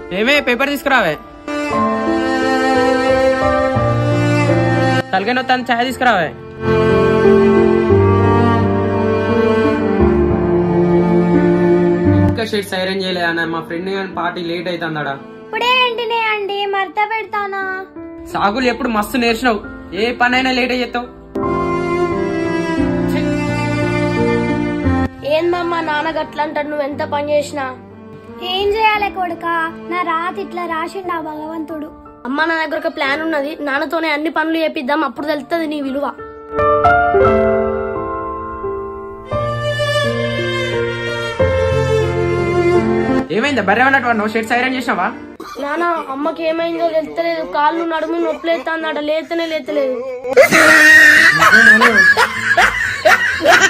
ఏమే పేపర్ తీసుకురావే తలకాయ నొత్తాను ఛాయ్ తీసుకురావే ఇంకా షెడ్ సైరన్ చేయలేదన్న మా ఫ్రెండ్ కానీ పార్టీ లేట్ అవుతుందడా ఇప్పుడే ఎండినే అండి మడత పెడతానా సాగులు ఎప్పుడు మస్తు నేర్చినావు ఏ పనైనా లేట్ అయ్యేస్తావు ఏందమ్మా నాన్న గట్ల అంటాడు నువ్వు ఎంత పని చేసినా ఏం చేయాలి కొడుక నా రాత ఇట్లా రాసిండు ఆ భగవంతుడు అమ్మ నా దగ్గర ఒక ప్లాన్ ఉన్నది నాన్నతోనే అన్ని పనులు చేపిద్దాం అప్పుడు తెలుస్తుంది నీ విలువ ఏమైందా బర్రె అన్నట్టు నువ్వు షెడ్ సైరన్ చేసినావా నాన్న అమ్మకి ఏమైందో తెలుస్తలేదు కాళ్ళు నడుము నొప్పి లేస్తాందట లేతనే లేతలేదు